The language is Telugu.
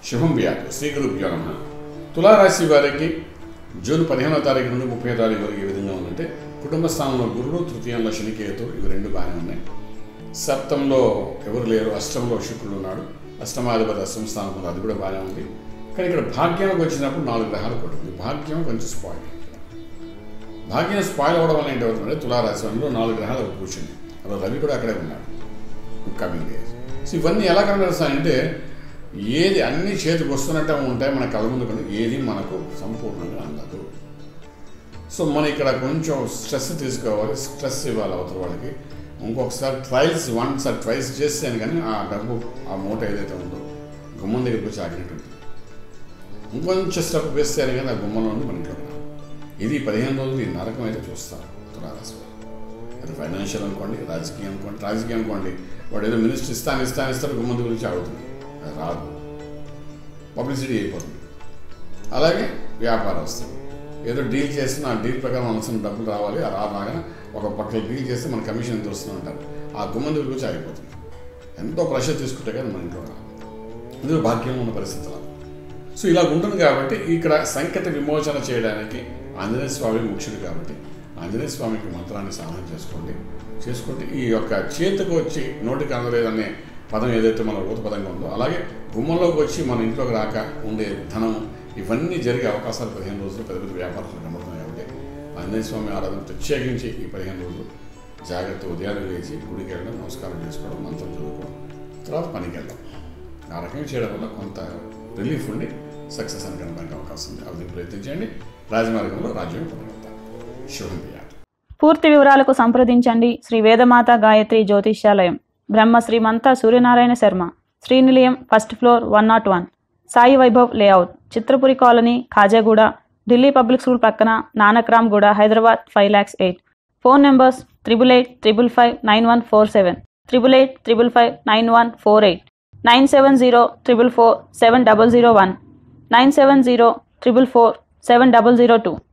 శుభం వ్యాధి శ్రీ గురుభ్యో నమ తులారాశి వారికి జూన్ పదిహేనో తారీఖు నుండి ముప్పై తారీఖు వరకు ఏ విధంగా ఉందంటే కుటుంబ స్థానంలో గురుడు తృతీయంలో శనికేతు ఇవి రెండు బాగానే ఉన్నాయి సప్తంలో ఎవరు లేరు అష్టంలో శుక్రుడు ఉన్నాడు అష్టమాధిపతి అష్టమ స్థానం ఉంది అది కూడా బాగానే ఉంది కానీ ఇక్కడ భాగ్యానికి వచ్చినప్పుడు నాలుగు గ్రహాలు కొట్టింది భాగ్యం కొంచెం స్పాయిల్ భాగ్యం స్పాయిల్ అవ్వడం వల్ల ఏంటవుతుందంటే తులారాశి అందులో నాలుగు గ్రహాలు ఒకటి కూర్చుంది అలా రవి కూడా అక్కడే ఉన్నాడు కమింగ్ డేస్ సో ఇవన్నీ ఎలా కనబడుస్తాయంటే ఏది అన్ని చేతికి వస్తున్నట్టే ఉంటాయి మన కళ్ళ ముందు కానీ ఏది మనకు సంపూర్ణంగా అందదు సో మనం ఇక్కడ కొంచెం స్ట్రెస్ తీసుకోవాలి స్ట్రెస్ ఇవ్వాలి అవతల వాళ్ళకి ఇంకొకసారి ట్రయల్స్ వన్స్ ఆర్ ట్వైస్ చేస్తేనే కానీ ఆ డబ్బు ఆ మూట ఏదైతే ఉందో గుమ్మం దగ్గరికి వచ్చి ఆగినట్టు ఉంటుంది ఇంకొంచెం స్టెప్ వేస్తేనే కానీ ఆ గుమ్మంలో ఉంది మన ఇంట్లో రాదు. ఇది పదిహేను రోజులు ఈ నరకం అయితే చూస్తారు తులారాశి వారు. అది ఫైనాన్షియల్ అనుకోండి రాజకీయం అనుకోండి రాజకీయం అనుకోండి వాడు ఏదో మినిస్టర్ ఇస్తాను ఇస్తాను ఇస్తాడు గుమ్మంది గురించి అడుగుతుంది అది రాదు పబ్లిసిటీ అయిపోతుంది అలాగే వ్యాపారం వస్తుంది ఏదో డీల్ చేసిన ఆ డీల్ ప్రకారం అవసరం డబ్బులు రావాలి ఆ రాగా ఒక పక్కన డీల్ చేస్తే మన కమిషన్ ఎంత వస్తుంది అంటారు ఆ గుమ్మంది గురించి ఆగిపోతుంది ఎంతో ప్రెషర్ తీసుకుంటే కదా మన ఇంట్లో రాదు ఇందులో భాగ్యం ఉన్న పరిస్థితులు సో ఇలా ఉంటుంది కాబట్టి ఇక్కడ సంకట విమోచన చేయడానికి ఆంజనేయ స్వామి ముఖ్యుడు కాబట్టి ఆంజనేయ స్వామికి మంత్రాన్ని సాధన చేసుకోండి చేసుకుంటే ఈ యొక్క చేతికి వచ్చి నోటికి అందలేదనే పదం ఏదైతే మన ఊత పదంగా ఉందో అలాగే గుమ్మంలోకి వచ్చి మన ఇంట్లోకి రాక ఉండే ధనం ఇవన్నీ జరిగే అవకాశాలు పదిహేను రోజులు పెద్ద పెద్ద వ్యాపారాలు కనబడుతున్నాయి కాబట్టి ఆంజనేయ స్వామి ఆరాధన ప్రత్యేకించి ఈ పదిహేను రోజులు జాగ్రత్త ఉదయాన్నే లేచి గుడికి వెళ్ళడం నమస్కారం చేసుకోవడం మంత్రం చదువుకోవడం తర్వాత పనికి వెళ్ళడం ఆ రకంగా చేయడం వల్ల కొంత రిలీఫ్ ఉండి సక్సెస్ అని కనడానికి అవకాశం ఉంది అది ప్రయత్నించండి రాజమార్గంలో రాజ్యం పొందగలుగుతారు శుభం చేయాలి పూర్తి వివరాలకు సంప్రదించండి Shri Vedamata Gayatri Jyotishyalayam Brahma Srimantha Suryanarayana Sharma Srinilayam first floor one not one Sai Vaibhav layout Chitrapuri colony Khajaguda Delhi public school పక్కన Nanakramguda Hyderabad five lakhs eight phone numbers triple eight triple five nine one four seven triple eight triple five nine one four eight nine seven zero triple four seven double zero one nine seven zero triple four seven double zero two